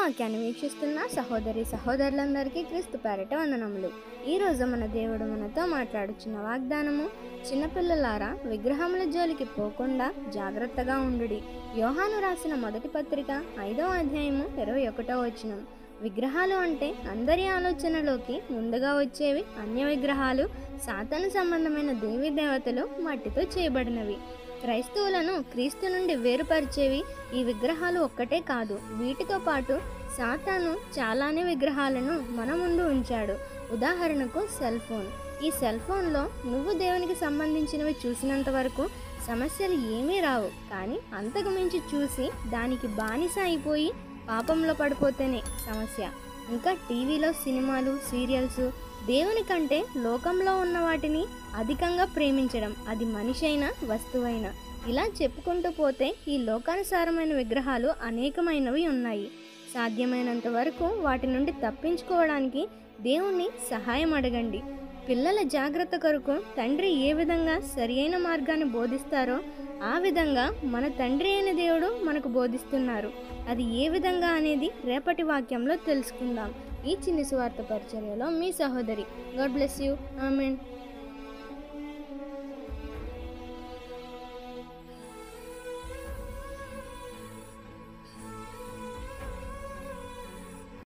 వాక్యాన్ని వీక్షిస్తున్న సహోదరి సహోదరులందరికీ క్రీస్తు పేరట వందనములు ఈరోజు మన దేవుడు మనతో మాట్లాడుచున్న వాగ్దానము చిన్నపిల్లలారా విగ్రహముల జోలికి పోకుండా జాగ్రత్తగా ఉండుడి యోహాను రాసిన మొదటి పత్రిక ఐదవ అధ్యాయము ఇరవై ఒకటో వచనం విగ్రహాలు అంటే అందరి ఆలోచనలోకి ముందుగా వచ్చేవి అన్య విగ్రహాలు సాతాను సంబంధమైన దేవీ దేవతలు మట్టితో చేయబడినవి క్రైస్తవులను క్రీస్తు నుండి వేరుపరిచేవి ఈ విగ్రహాలు ఒక్కటే కాదు వీటితో పాటు సాతాను చాలానే విగ్రహాలను మన ముందు ఉంచాడు ఉదాహరణకు సెల్ ఫోన్ ఈ సెల్ ఫోన్లో నువ్వు దేవునికి సంబంధించినవి చూసినంత వరకు సమస్యలు ఏమీ రావు కానీ అంతకు మించి చూసి దానికి బానిస అయిపోయి పాపంలో పడిపోతేనే సమస్య ఇంకా టీవీలో సినిమాలు సీరియల్స్ దేవుని కంటే లోకంలో ఉన్న వాటిని అధికంగా ప్రేమించడం అది మనిషి అయినా వస్తువైనా ఇలా చెప్పుకుంటూ పోతే ఈ లోకానుసారమైన విగ్రహాలు అనేకమైనవి ఉన్నాయి సాధ్యమైనంత వరకు వాటి నుండి తప్పించుకోవడానికి దేవుణ్ణి సహాయం అడగండి పిల్లల జాగ్రత్త కొరకు తండ్రి ఏ విధంగా సరియైన మార్గాన్ని బోధిస్తారో ఆ విధంగా మన తండ్రి అయిన దేవుడు మనకు బోధిస్తున్నారు అది ఏ విధంగా అనేది రేపటి వాక్యంలో తెలుసుకుందాం ఈ చిన్ని సువార్త పరిచర్యలో మీ సహోదరి గాడ్ బ్లెస్ యూ ఆమెన్